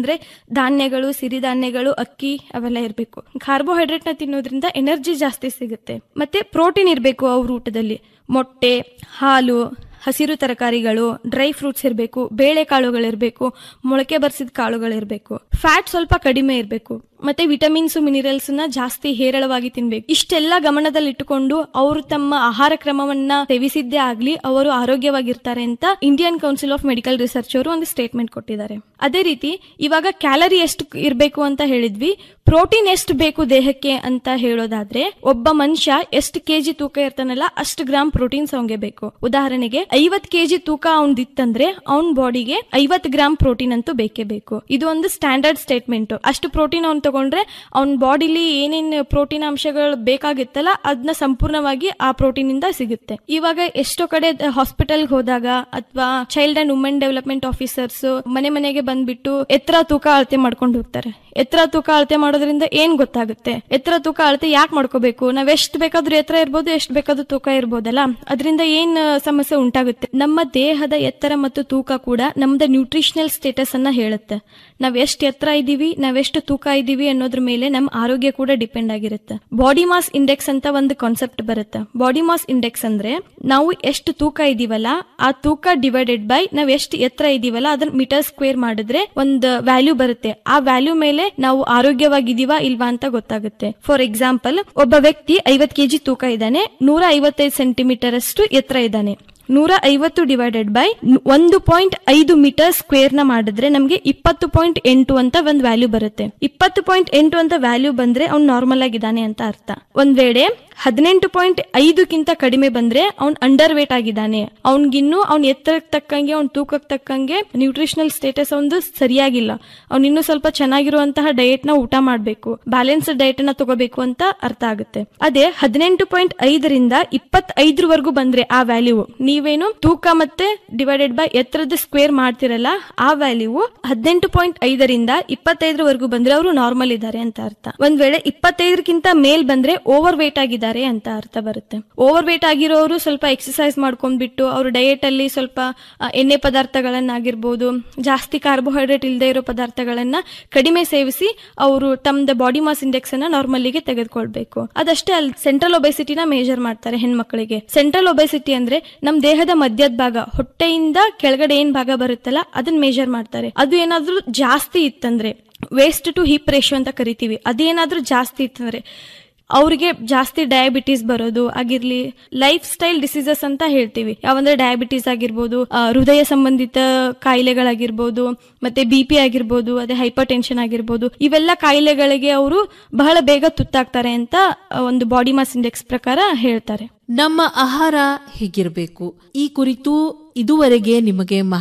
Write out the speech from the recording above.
ಅಂದ್ರೆ ಧಾನ್ಯಗಳು ಸಿರಿಧಾನ್ಯಗಳು ಅಕ್ಕಿ ಅವೆಲ್ಲ ಇರಬೇಕು ಕಾರ್ಬೋಹೈಡ್ರೇಟ್ ನ ತಿನ್ನೋದ್ರಿಂದ ಎನರ್ಜಿ ಜಾಸ್ತಿ ಸಿಗುತ್ತೆ ಮತ್ತೆ ಪ್ರೋಟೀನ್ ಇರಬೇಕು ಅವ್ರ ಊಟದಲ್ಲಿ ಮೊಟ್ಟೆ ಹಾಲು ಹಸಿರು ತರಕಾರಿಗಳು ಡ್ರೈ ಫ್ರೂಟ್ಸ್ ಇರಬೇಕು ಬೇಳೆಕಾಳುಗಳಿರಬೇಕು ಮೊಳಕೆ ಬರ್ಸಿದ ಕಾಳುಗಳಿರಬೇಕು ಫ್ಯಾಟ್ ಸ್ವಲ್ಪ ಕಡಿಮೆ ಇರಬೇಕು ಮತ್ತೆ ವಿಟಮಿನ್ಸ್ ಮಿನರಲ್ಸ್ ನ ಜಾಸ್ತಿ ಹೇರಳವಾಗಿ ತಿನ್ಬೇಕು ಇಷ್ಟೆಲ್ಲ ಗಮನದಲ್ಲಿಟ್ಟುಕೊಂಡು ಅವರು ತಮ್ಮ ಆಹಾರ ಕ್ರಮವನ್ನ ಸೇವಿಸಿದ್ದೇ ಆಗ್ಲಿ ಅವರು ಆರೋಗ್ಯವಾಗಿರ್ತಾರೆ ಅಂತ Indian Council of Medical Research ಅವರು ಒಂದು ಸ್ಟೇಟ್ಮೆಂಟ್ ಕೊಟ್ಟಿದ್ದಾರೆ ಅದೇ ರೀತಿ ಇವಾಗ ಕ್ಯಾಲರಿ ಎಷ್ಟು ಇರಬೇಕು ಅಂತ ಹೇಳಿದ್ವಿ ಪ್ರೋಟೀನ್ ಎಷ್ಟು ಬೇಕು ದೇಹಕ್ಕೆ ಅಂತ ಹೇಳೋದಾದ್ರೆ ಒಬ್ಬ ಮನುಷ್ಯ ಎಷ್ಟು ಕೆಜಿ ತೂಕ ಇರ್ತಾನಲ್ಲ ಅಷ್ಟು ಗ್ರಾಮ್ ಪ್ರೋಟೀನ್ಸ್ ಅವಂಗೆ ಬೇಕು ಉದಾಹರಣೆಗೆ ಐವತ್ ಕೆಜಿ ತೂಕ ಅವನ್ದಿತ್ತಂದ್ರೆ ಅವನ್ ಬಾಡಿಗೆ ಐವತ್ ಗ್ರಾಮ್ ಪ್ರೋಟೀನ್ ಅಂತೂ ಬೇಕೇ ಬೇಕು ಇದು ಒಂದು ಸ್ಟ್ಯಾಂಡರ್ಡ್ ಸ್ಟೇಟ್ಮೆಂಟ್ ಅಷ್ಟು ಪ್ರೋಟೀನ್ ಅವ್ನ್ ತಗೊಂಡ್ರೆ ಅವ್ನ ಬಾಡಿಲಿ ಏನೇನ್ ಪ್ರೋಟೀನ್ ಅಂಶಗಳು ಬೇಕಾಗಿತ್ತಲ್ಲ ಅದನ್ನ ಸಂಪೂರ್ಣವಾಗಿ ಆ ಪ್ರೋಟೀನ್ ಇಂದ ಸಿಗುತ್ತೆ ಇವಾಗ ಎಷ್ಟೋ ಕಡೆ ಹಾಸ್ಪಿಟಲ್ ಹೋದಾಗ ಅಥವಾ child and women development officers ಮನೆ ಮನೆಗೆ ಬಂದ್ಬಿಟ್ಟು ಎತ್ತರ ತೂಕ ಅಳತೆ ಮಾಡ್ಕೊಂಡು ಹೋಗ್ತಾರೆ ಎತ್ತರ ತೂಕ ಅಳತೆ ಮಾಡೋದ್ರಿಂದ ಏನ್ ಗೊತ್ತಾಗುತ್ತೆ ಎತ್ತರ ತೂಕ ಅಳತೆ ಯಾಕೆ ಮಾಡ್ಕೋಬೇಕು ನಾವ್ ಎಷ್ಟ್ ಬೇಕಾದ್ರೂ ಎತ್ತರ ಇರ್ಬೋದು ಎಷ್ಟ್ ಬೇಕಾದ್ರೂ ತೂಕ ಇರ್ಬೋದಲ್ಲ ಅದರಿಂದ ಏನ್ ಆ, ಸಮಸ್ಯೆ ಉಂಟಾಗುತ್ತೆ ನಮ್ಮ ದೇಹದ ಎತ್ತರ ಮತ್ತು ತೂಕ ಕೂಡ ನಮ್ದ ನ್ಯೂಟ್ರಿಷನಲ್ ಸ್ಟೇಟಸ್ ಅನ್ನ ಹೇಳುತ್ತೆ ನಾವ್ ಎಷ್ಟ್ ಎತ್ತರ ಇದೀವಿ ನಾವ್ ಎಷ್ಟು ತೂಕ ಇದೀವಿ ಅನ್ನೋದ್ರ ಮೇಲೆ ನಮ್ಮ ಆರೋಗ್ಯ ಕೂಡ ಡಿಪೆಂಡ್ ಆಗಿರುತ್ತೆ ಬಾಡಿ ಮಾಸ್ ಇಂಡೆಕ್ಸ್ ಅಂತ ಒಂದು ಕಾನ್ಸೆಪ್ಟ್ ಬರುತ್ತೆ ಬಾಡಿ ಮಾಸ್ ಇಂಡೆಕ್ಸ್ ಅಂದ್ರೆ ನಾವು ಎಷ್ಟು ತೂಕ ಇದೀವಲ್ಲ ಆ ತೂಕ ಡಿವೈಡೆಡ್ ಬೈ ನಾವ್ ಎಷ್ಟು ಎತ್ತರ ಇದೀವಲ್ಲ ಅದನ್ನ ಮೀಟರ್ ಸ್ಕ್ವೇರ್ ಮಾಡಿದ್ರೆ ಒಂದು ವ್ಯಾಲ್ಯೂ ಬರುತ್ತೆ ಆ ವ್ಯಾಲ್ಯೂ ಮೇಲೆ ನಾವು ಆರೋಗ್ಯವಾಗಿದೀವಾ ಇಲ್ವಾ ಅಂತ ಗೊತ್ತಾಗುತ್ತೆ ಫಾರ್ ಎಕ್ಸಾಂಪಲ್ ಒಬ್ಬ ವ್ಯಕ್ತಿ ಐವತ್ ಕೆಜಿ ತೂಕ ಇದ್ದಾನೆ ನೂರ ಐವತ್ತೈದು ಸೆಂಟಿಮೀಟರ್ ಅಷ್ಟು ಎತ್ತರ ಇದ್ದಾನೆ ನೂರ ಐವತ್ತು ಡಿವೈಡೆಡ್ ಬೈ ಒಂದು ಪಾಯಿಂಟ್ ಐದು ಮೀಟರ್ ಸ್ಕ್ವೇರ್ ನ ಮಾಡಿದ್ರೆ ನಮ್ಗೆ ಇಪ್ಪತ್ತು ಪಾಯಿಂಟ್ ಎಂಟು ಅಂತ ಒಂದ್ ವ್ಯಾಲ್ಯೂ ಬರುತ್ತೆ ಇಪ್ಪತ್ತು ಪಾಯಿಂಟ್ ಎಂಟು ಅಂತ ವ್ಯಾಲ್ಯೂ ಬಂದ್ರೆ ಅವ್ನ್ ನಾರ್ಮಲ್ ಆಗಿದ್ದಾನೆ ಅಂತ ಅರ್ಥ ಒಂದ್ ವೇಳೆ ಹದಿನೆಂಟು ಪಾಯಿಂಟ್ ಐದಕ್ಕಿಂತ ಕಡಿಮೆ ಬಂದ್ರೆ ಅವ್ನ್ ಅಂಡರ್ ವೇಟ್ ಆಗಿದ್ದಾನೆ ಅವ್ನ್ಗಿನ್ನು ಅವ್ನ ಎತ್ತರಕ್ಕೆ ತಕ್ಕಂಗೆ ಅವ್ನ ತೂಕಕ್ಕೆ ತಕ್ಕಂಗೆ ನ್ಯೂಟ್ರಿಷನಲ್ ಸ್ಟೇಟಸ್ ಒಂದು ಸರಿಯಾಗಿಲ್ಲ ಅವ್ನ್ ಇನ್ನೂ ಸ್ವಲ್ಪ ಚೆನ್ನಾಗಿರುವಂತಹ ಡಯಟ್ ನ ಊಟ ಮಾಡಬೇಕು ಬ್ಯಾಲೆನ್ಸ್ಡ್ ಡಯಟ್ ನ ತಗೋಬೇಕು ಅಂತ ಅರ್ಥ ಆಗುತ್ತೆ ಅದೇ ಹದಿನೆಂಟು ಪಾಯಿಂಟ್ ಐದರಿಂದ ಇಪ್ಪತ್ತೈದರವರೆಗೂ ಬಂದ್ರೆ ಆ ವ್ಯಾಲ್ಯೂ ನೀವೇನು ತೂಕ ಮತ್ತೆ ಡಿವೈಡೆಡ್ ಬೈ ಎತ್ತರದ ಸ್ಕ್ವೇರ್ ಮಾಡ್ತಿರಲ್ಲ ಆ ವ್ಯಾಲ್ಯೂ ಹದಿನೆಂಟು ಪಾಯಿಂಟ್ ಐದರಿಂದ ಇಪ್ಪತ್ತೈದರವರೆಗೂ ಬಂದ್ರೆ ಅವರು ನಾರ್ಮಲ್ ಇದ್ದಾರೆ ಅಂತ ಅರ್ಥ ಒಂದ್ ವೇಳೆ ಇಪ್ಪತ್ತೈದಕ್ಕಿಂತ ಮೇಲ್ ಬಂದ್ರೆ ಓವರ್ ವೇಟ್ ಆಗಿದ್ದಾರೆ ಅಂತ ಅರ್ಥ ಬರುತ್ತೆ ಓವರ್ ವೇಟ್ ಆಗಿರೋರು ಸ್ವಲ್ಪ ಎಕ್ಸರ್ಸೈಸ್ ಮಾಡ್ಕೊಂಡ್ಬಿಟ್ಟು ಅವ್ರ ಡಯಟ್ ಅಲ್ಲಿ ಸ್ವಲ್ಪ ಆ, ಎಣ್ಣೆ ಪದಾರ್ಥಗಳನ್ನಾಗಿರ್ಬೋದು ಜಾಸ್ತಿ ಕಾರ್ಬೋಹೈಡ್ರೇಟ್ ಇಲ್ಲದೆ ಇರೋ ಪದಾರ್ಥಗಳನ್ನ ಕಡಿಮೆ ಸೇವಿಸಿ ಅವರು ತಮ್ಮದ ಬಾಡಿ ಮಾಸ್ ಇಂಡೆಕ್ಸ್ ಅನ್ನ ನಾರ್ಮಲ್ಲಿಗೆ ತೆಗೆದುಕೊಳ್ಬೇಕು ಅದಷ್ಟೇ ಅಲ್ಲಿ ಸೆಂಟ್ರಲ್ ಒಬೆಸಿಟಿನ ಮೇಜರ್ ಮಾಡ್ತಾರೆ ಹೆಣ್ಮಕ್ಳಿಗೆ ಸೆಂಟ್ರಲ್ ಒಬೆಸಿಟಿ ಅಂದ್ರೆ ನಮ್ ದೇಹದ ಮಧ್ಯದ ಭಾಗ ಹೊಟ್ಟೆಯಿಂದ ಕೆಳಗಡೆ ಏನ್ ಭಾಗ ಬರುತ್ತಲ್ಲ ಅದನ್ನ ಮೇಜರ್ ಮಾಡ್ತಾರೆ ಅದು ಏನಾದ್ರೂ ಜಾಸ್ತಿ ಇತ್ತಂದ್ರೆ ವೇಸ್ಟ್ ಟು ಹಿಪ್ ರೇಷಿಯೋ ಅಂತ ಕರಿತೀವಿ ಅದೇನಾದ್ರೂ ಜಾಸ್ತಿ ಇತ್ತಂದ್ರೆ ಅವ್ರಿಗೆ ಜಾಸ್ತಿ ಡಯಾಬಿಟೀಸ್ ಬರೋದು ಆಗಿರ್ಲಿ ಲೈಫ್ ಸ್ಟೈಲ್ ಡಿಸೀಸಸ್ ಅಂತ ಹೇಳ್ತೀವಿ ಯಾವಂದ್ರೆ ಡಯಾಬಿಟೀಸ್ ಆಗಿರ್ಬೋದು ಆ, ಹೃದಯ ಸಂಬಂಧಿತ ಕಾಯಿಲೆಗಳಾಗಿರ್ಬೋದು ಮತ್ತೆ ಬಿ ಪಿ ಆಗಿರ್ಬೋದು ಅದೇ ಹೈಪರ್ ಟೆನ್ಷನ್ ಆಗಿರ್ಬೋದು ಇವೆಲ್ಲ ಕಾಯಿಲೆಗಳಿಗೆ ಅವರು ಬಹಳ ಬೇಗ ತುತ್ತಾಗ್ತಾರೆ ಅಂತ ಆ, ಒಂದು ಬಾಡಿ ಮಾಸ್ ಇಂಡೆಕ್ಸ್ ಪ್ರಕಾರ ಹೇಳ್ತಾರೆ ನಮ್ಮ ಆಹಾರ ಹೇಗಿರಬೇಕು ಈ ಕುರಿತು ಇದುವರೆಗೆ ನಿಮಗೆ